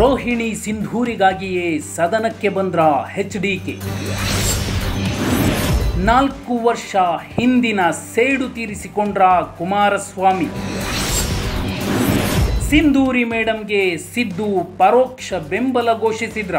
ರೋಹಿಣಿ ಸಿಂಧೂರಿಗಾಗಿಯೇ ಸದನಕ್ಕೆ ಬಂದ್ರ H D K ನಾಲ್ಕು ವರ್ಷ ಹಿಂದಿನ ಸೇಡು ತೀರಿಸಿಕೊಂಡ್ರ ಕುಮಾರಸ್ವಾಮಿ ಸಿಂಧೂರಿ ಮೇಡಂಗೆ ಸಿದ್ದು ಪರೋಕ್ಷ ಬೆಂಬಲ ಘೋಷಿಸಿದ್ರ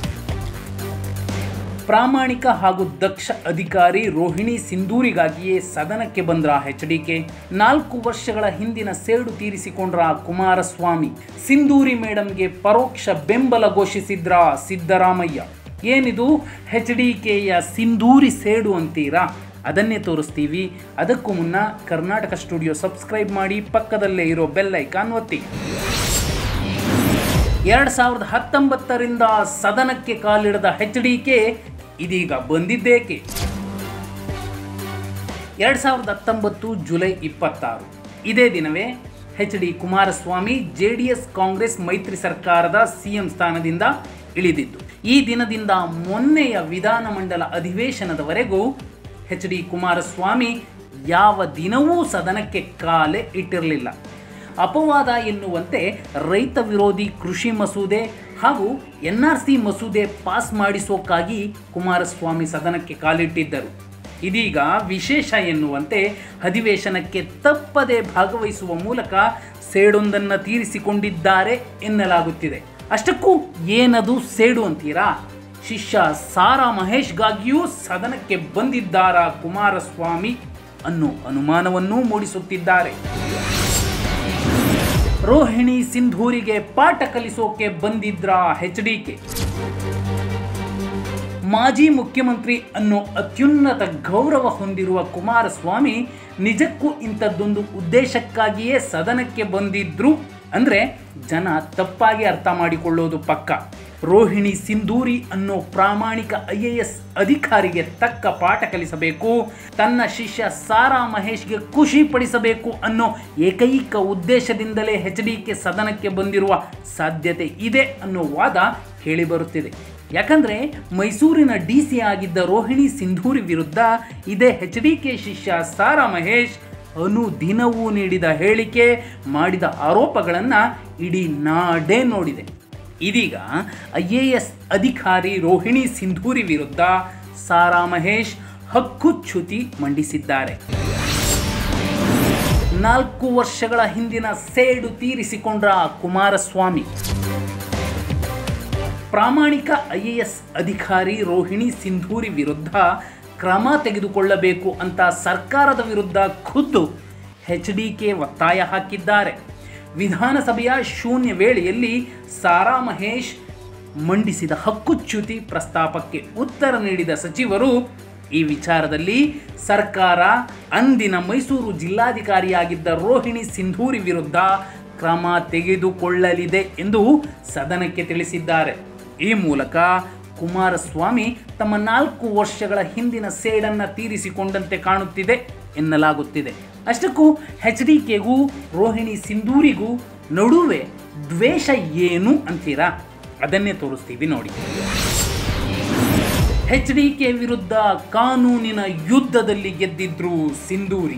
ಪ್ರಾಮಾಣಿಕ ಹಾಗೂ ದಕ್ಷ ಅಧಿಕಾರಿ ರೋಹಿಣಿ ಸಿಂಧೂರಿಗಾಗಿಯೇ ಸದನಕ್ಕೆ ಬಂದ್ರ ಎಚ್ ಡಿ ಕೆ ನಾಲ್ಕು ವರ್ಷಗಳ ಹಿಂದಿನ ಸೇಡು ತೀರಿಸಿಕೊಂಡ್ರ ಕುಮಾರಸ್ವಾಮಿ ಸಿಂಧೂರಿ ಮೇಡಂಗೆ ಪರೋಕ್ಷ ಬೆಂಬಲ ಘೋಷಿಸಿದ್ರ ಸಿದ್ದರಾಮಯ್ಯ ಏನಿದು ಎಚ್ ಡಿ ಕೆಯ ಸಿಂಧೂರಿ ಸೇಡು ಅಂತೀರಾ ಅದನ್ನೇ ತೋರಿಸ್ತೀವಿ ಅದಕ್ಕೂ ಮುನ್ನ ಕರ್ನಾಟಕ ಸ್ಟುಡಿಯೋ ಸಬ್ಸ್ಕ್ರೈಬ್ ಮಾಡಿ ಪಕ್ಕದಲ್ಲೇ ಇರೋ ಬೆಲ್ ಐಕಾನ್ ಒತ್ತಿ ಎರಡು ಸಾವಿರದ ಹತ್ತೊಂಬತ್ತರಿಂದ ಸದನಕ್ಕೆ ಕಾಲಿಡದ ಎಚ್ ಡಿ ಕೆ ಇದೀಗ ಬಂದಿದ್ದೇಕೆ ಎರಡು ಸಾವಿರದ ಹತ್ತೊಂಬತ್ತು ಜುಲೈ ಇಪ್ಪತ್ತಾರು ಇದೇ ದಿನವೇ H D Kumaraswamy J D S Congress ಮೈತ್ರಿ ಸರ್ಕಾರದ ಸಿಎಂ ಸ್ಥಾನದಿಂದ ಇಳಿದಿದ್ದು ಈ ದಿನದಿಂದ ಮೊನ್ನೆಯ ವಿಧಾನಮಂಡಲ ಅಧಿವೇಶನದವರೆಗೂ ಎಚ್ ಡಿ ಕುಮಾರಸ್ವಾಮಿ ಯಾವ ದಿನವೂ ಸದನಕ್ಕೆ ಕಾಲೇ ಇಟ್ಟಿರಲಿಲ್ಲ ಅಪವಾದ ಎನ್ನುವಂತೆ ರೈತ ವಿರೋಧಿ ಕೃಷಿ ಮಸೂದೆ ಹಾಗೂ ಎನ್ ಆರ್ ಸಿ ಮಸೂದೆ ಪಾಸ್ ಮಾಡಿಸೋಕ್ಕಾಗಿ ಕುಮಾರಸ್ವಾಮಿ ಸದನಕ್ಕೆ ಕಾಲಿಟ್ಟಿದ್ದರು ಇದೀಗ ವಿಶೇಷ ಎನ್ನುವಂತೆ ಅಧಿವೇಶನಕ್ಕೆ ತಪ್ಪದೆ ಭಾಗವಹಿಸುವ ಮೂಲಕ ಸೇಡೊಂದನ್ನು ತೀರಿಸಿಕೊಂಡಿದ್ದಾರೆ ಎನ್ನಲಾಗುತ್ತಿದೆ ಅಷ್ಟಕ್ಕೂ ಏನದು ಸೇಡು ಅಂತೀರಾ ಶಿಷ್ಯ ಸಾರಾ ಮಹೇಶ್ಗಾಗಿಯೂ ಸದನಕ್ಕೆ ಬಂದಿದ್ದಾರಾ ಕುಮಾರಸ್ವಾಮಿ ಅನ್ನೋ ಅನುಮಾನವನ್ನೂ ಮೂಡಿಸುತ್ತಿದ್ದಾರೆ ರೋಹಿಣಿ ಸಿಂಧೂರಿಗೆ ಪಾಠ ಕಲಿಸೋಕೆ ಬಂದಿದ್ರ ಎಚ್ ಡಿ ಕೆ ಮಾಜಿ ಮುಖ್ಯಮಂತ್ರಿ ಅನ್ನೋ ಅತ್ಯುನ್ನತ ಗೌರವ ಹೊಂದಿರುವ ಕುಮಾರಸ್ವಾಮಿ ನಿಜಕ್ಕೂ ಇಂಥದ್ದೊಂದು ಉದ್ದೇಶಕ್ಕಾಗಿಯೇ ಸದನಕ್ಕೆ ಬಂದಿದ್ರು ಅಂದರೆ ಜನ ತಪ್ಪಾಗಿ ಅರ್ಥ ಮಾಡಿಕೊಳ್ಳೋದು ಪಕ್ಕ ರೋಹಿಣಿ ಸಿಂಧೂರಿ ಅನ್ನೋ ಪ್ರಾಮಾಣಿಕ ಐ ಎ ಎಸ್ ಅಧಿಕಾರಿಗೆ ತಕ್ಕ ಪಾಠ ಕಲಿಸಬೇಕು ತನ್ನ ಶಿಷ್ಯ ಸಾರಾ ಮಹೇಶ್ಗೆ ಖುಷಿ ಪಡಿಸಬೇಕು ಅನ್ನೋ ಏಕೈಕ ಉದ್ದೇಶದಿಂದಲೇ ಎಚ್ ಡಿ ಕೆ ಸದನಕ್ಕೆ ಬಂದಿರುವ ಸಾಧ್ಯತೆ ಇದೆ ಅನ್ನೋ ವಾದ ಕೇಳಿಬರುತ್ತಿದೆ ಯಾಕಂದರೆ ಮೈಸೂರಿನ ಡಿ ಸಿ ಆಗಿದ್ದ ರೋಹಿಣಿ ಸಿಂಧೂರಿ ವಿರುದ್ಧ ಇದೇ ಎಚ್ ಡಿ ಕೆ ಶಿಷ್ಯ ಸಾರಾ ಮಹೇಶ್ ಅನುದಿನವೂ ನೀಡಿದ ಹೇಳಿಕೆ ಮಾಡಿದ ಆರೋಪಗಳನ್ನು ಇಡೀ ನಾಡೇ ನೋಡಿದೆ ಇದೀಗ ಐ ಎ ಎಸ್ ಅಧಿಕಾರಿ ರೋಹಿಣಿ ಸಿಂಧೂರಿ ವಿರುದ್ಧ ಸಾರಾ ಮಹೇಶ್ ಹಕ್ಕುಚ್ಯುತಿ ಮಂಡಿಸಿದ್ದಾರೆ ನಾಲ್ಕು ವರ್ಷಗಳ ಹಿಂದಿನ ಸೇಡು ತೀರಿಸಿಕೊಂಡ್ರ ಕುಮಾರಸ್ವಾಮಿ ಪ್ರಾಮಾಣಿಕ ಐ ಎ ಎಸ್ ಅಧಿಕಾರಿ ರೋಹಿಣಿ ಸಿಂಧೂರಿ ವಿರುದ್ಧ ಕ್ರಮ ತೆಗೆದುಕೊಳ್ಳಬೇಕು ಅಂತ ಸರ್ಕಾರದ ವಿರುದ್ಧ ಖುದ್ದು ಎಚ್ ಡಿ ಕೆ ಒತ್ತಾಯ ಹಾಕಿದ್ದಾರೆ ವಿಧಾನಸಭೆಯ ಶೂನ್ಯ ವೇಳೆಯಲ್ಲಿ ಸಾರಾ ಮಹೇಶ್ ಮಂಡಿಸಿದ ಹಕ್ಕುಚ್ಯುತಿ ಪ್ರಸ್ತಾಪಕ್ಕೆ ಉತ್ತರ ನೀಡಿದ ಸಚಿವರು ಈ ವಿಚಾರದಲ್ಲಿ ಸರ್ಕಾರ ಅಂದಿನ ಮೈಸೂರು ಜಿಲ್ಲಾಧಿಕಾರಿಯಾಗಿದ್ದ ರೋಹಿಣಿ ಸಿಂಧೂರಿ ವಿರುದ್ಧ ಕ್ರಮ ತೆಗೆದುಕೊಳ್ಳಲಿದೆ ಎಂದು ಸದನಕ್ಕೆ ತಿಳಿಸಿದ್ದಾರೆ ಈ ಮೂಲಕ ಕುಮಾರಸ್ವಾಮಿ ತಮ್ಮ ನಾಲ್ಕು ವರ್ಷಗಳ ಹಿಂದಿನ ಸೇಡನ್ನು ತೀರಿಸಿಕೊಂಡಂತೆ ಕಾಣುತ್ತಿದೆ ಎನ್ನಲಾಗುತ್ತಿದೆ ಅಷ್ಟಕ್ಕೂ ಎಚ್ ಡಿ ಕೆಗೂ ರೋಹಿಣಿ ಸಿಂಧೂರಿಗೂ ನಡುವೆ ದ್ವೇಷ ಏನು ಅಂತೀರಾ ಅದನ್ನೇ ತೋರಿಸ್ತೀವಿ ನೋಡಿ ಎಚ್ ಡಿ ಕೆ ವಿರುದ್ಧ ಕಾನೂನಿನ ಯುದ್ಧದಲ್ಲಿ ಗೆದ್ದಿದ್ರು ಸಿಂಧೂರಿ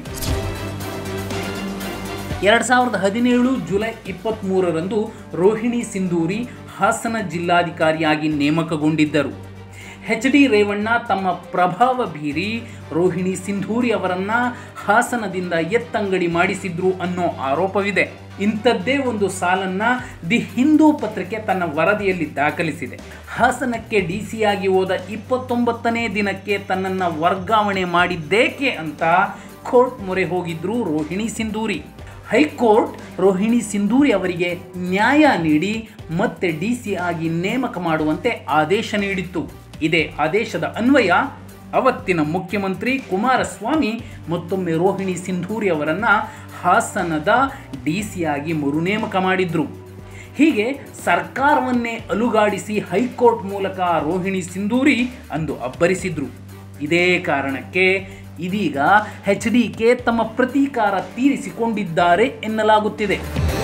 ಎರಡು ಸಾವಿರದ ಹದಿನೇಳು ಜುಲೈ ಇಪ್ಪತ್ತ್ಮೂರರಂದು ರೋಹಿಣಿ ಸಿಂಧೂರಿ ಹಾಸನ ಜಿಲ್ಲಾಧಿಕಾರಿಯಾಗಿ ನೇಮಕಗೊಂಡಿದ್ದರು ಎಚ್ ಡಿ ರೇವಣ್ಣ ತಮ್ಮ ಪ್ರಭಾವ ಬೀರಿ ರೋಹಿಣಿ ಸಿಂಧೂರಿ ಅವರನ್ನ ಹಾಸನದಿಂದ ಎತ್ತಂಗಡಿ ಮಾಡಿಸಿದ್ರು ಅನ್ನೋ ಆರೋಪವಿದೆ ಇಂಥದ್ದೇ ಒಂದು ಸಾಲನ್ನ ದಿ ಹಿಂದೂ ಪತ್ರಿಕೆ ತನ್ನ ವರದಿಯಲ್ಲಿ ದಾಖಲಿಸಿದೆ ಹಾಸನಕ್ಕೆ ಡಿ ಸಿಯಾಗಿ ಹೋದ ಇಪ್ಪತ್ತೊಂಬತ್ತನೇ ದಿನಕ್ಕೆ ತನ್ನನ್ನು ವರ್ಗಾವಣೆ ಮಾಡಿದ್ದೇಕೆ ಅಂತ ಕೋರ್ಟ್ ಮೊರೆ ಹೋಗಿದ್ರು ರೋಹಿಣಿ ಸಿಂಧೂರಿ ಹೈಕೋರ್ಟ್ ರೋಹಿಣಿ ಸಿಂಧೂರಿ ಅವರಿಗೆ ನ್ಯಾಯ ನೀಡಿ ಮತ್ತೆ ಡಿ ಸಿ ಆಗಿ ನೇಮಕ ಮಾಡುವಂತೆ ಆದೇಶ ನೀಡಿತ್ತು ಇದೇ ಆದೇಶದ ಅನ್ವಯ ಅವತ್ತಿನ ಮುಖ್ಯಮಂತ್ರಿ ಕುಮಾರಸ್ವಾಮಿ ಮತ್ತೊಮ್ಮೆ ರೋಹಿಣಿ ಸಿಂಧೂರಿ ಅವರನ್ನ ಹಾಸನದ ಡಿ ಸಿ ಆಗಿ ಮರುನೇಮಕ ಮಾಡಿದ್ರು ಹೀಗೆ ಸರ್ಕಾರವನ್ನೇ ಅಲುಗಾಡಿಸಿ ಹೈಕೋರ್ಟ್ ಮೂಲಕ ರೋಹಿಣಿ ಸಿಂಧೂರಿ ಅಂದು ಅಬ್ಬರಿಸಿದ್ರು ಇದೇ ಕಾರಣಕ್ಕೆ ಇದೀಗ ಎಚ್ ಡಿ ಕೆ ತಮ್ಮ ಪ್ರತೀಕಾರ ತೀರಿಸಿಕೊಂಡಿದ್ದಾರೆ ಎನ್ನಲಾಗುತ್ತಿದೆ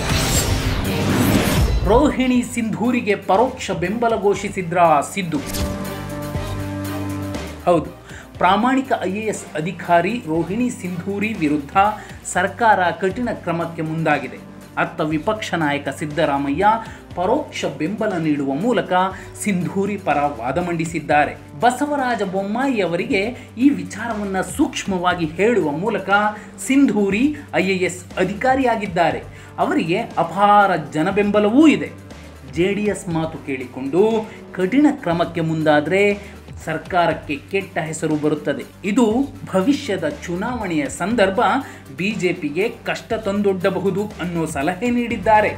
ರೋಹಿಣಿ ಸಿಂಧೂರಿಗೆ ಪರೋಕ್ಷ ಬೆಂಬಲ ಘೋಷಿಸಿದ್ರ ಸಿದ್ದು ಹೌದು ಪ್ರಾಮಾಣಿಕ ಐ ಎ ಎಸ್ ಅಧಿಕಾರಿ ರೋಹಿಣಿ ಸಿಂಧೂರಿ ವಿರುದ್ಧ ಸರ್ಕಾರ ಕಠಿಣ ಕ್ರಮಕ್ಕೆ ಮುಂದಾಗಿದೆ ಅತ್ತ ವಿಪಕ್ಷ ನಾಯಕ ಸಿದ್ದರಾಮಯ್ಯ ಪರೋಕ್ಷ ಬೆಂಬಲ ನೀಡುವ ಮೂಲಕ ಸಿಂಧೂರಿ ಪರ ವಾದ ಮಂಡಿಸಿದ್ದಾರೆ ಬಸವರಾಜ ಬೊಮ್ಮಾಯಿ ಅವರಿಗೆ ಈ ವಿಚಾರವನ್ನು ಸೂಕ್ಷ್ಮವಾಗಿ ಹೇಳುವ ಮೂಲಕ ಸಿಂಧೂರಿ ಐ ಎ ಎಸ್ ಅಧಿಕಾರಿಯಾಗಿದ್ದಾರೆ ಅವರಿಗೆ ಅಪಾರ ಜನಬೆಂಬಲವೂ ಇದೆ ಜೆ ಡಿ ಎಸ್ ಮಾತು ಕೇಳಿಕೊಂಡು ಕಠಿಣ ಕ್ರಮಕ್ಕೆ ಮುಂದಾದರೆ ಸರ್ಕಾರಕ್ಕೆ ಕೆಟ್ಟ ಹೆಸರು ಬರುತ್ತದೆ ಇದು ಭವಿಷ್ಯದ ಚುನಾವಣೆಯ ಸಂದರ್ಭ ಬಿಜೆಪಿಗೆ ಕಷ್ಟ ತಂದೊಡ್ಡಬಹುದು ಅನ್ನೋ ಸಲಹೆ ನೀಡಿದ್ದಾರೆ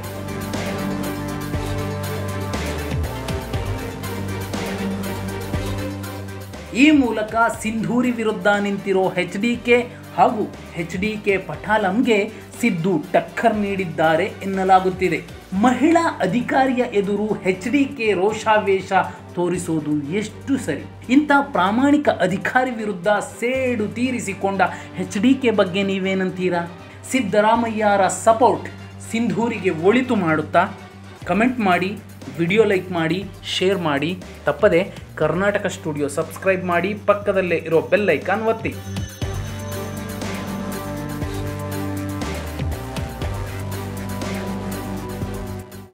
ಈ ಮೂಲಕ ಸಿಂಧೂರಿ ವಿರುದ್ಧ ನಿಂತಿರೋ ಎಚ್ ಡಿ ಕೆ ಹಾಗೂ ಎಚ್ ಡಿ ಕೆ ಪಠಾಲಂಗೆ ಸಿದ್ದು ಟಕ್ಕರ್ ನೀಡಿದ್ದಾರೆ ಎನ್ನಲಾಗುತ್ತಿದೆ ಮಹಿಳಾ ಅಧಿಕಾರಿಯ ಎದುರು ಎಚ್ ಡಿ ಕೆ ರೋಷಾವೇಶ ತೋರಿಸೋದು ಎಷ್ಟು ಸರಿ ಇಂಥ ಪ್ರಾಮಾಣಿಕ ಅಧಿಕಾರಿ ವಿರುದ್ಧ ಸೇಡು ತೀರಿಸಿಕೊಂಡ ಎಚ್ ಡಿ ಕೆ ಬಗ್ಗೆ ನೀವೇನಂತೀರಾ ಸಿದ್ದರಾಮಯ್ಯರ ಸಪೋರ್ಟ್ ಸಿಂಧೂರಿಗೆ ಒಳಿತು ಮಾಡುತ್ತಾ ಕಮೆಂಟ್ ಮಾಡಿ ವಿಡಿಯೋ ಲೈಕ್ ಮಾಡಿ ಶೇರ್ ಮಾಡಿ ತಪ್ಪದೆ ಕರ್ನಾಟಕ ಸ್ಟುಡಿಯೋ ಸಬ್ಸ್ಕ್ರೈಬ್ ಮಾಡಿ ಪಕ್ಕದಲ್ಲೇ ಇರೋ ಬೆಲ್ ಐಕಾನ್ ಒತ್ತಿ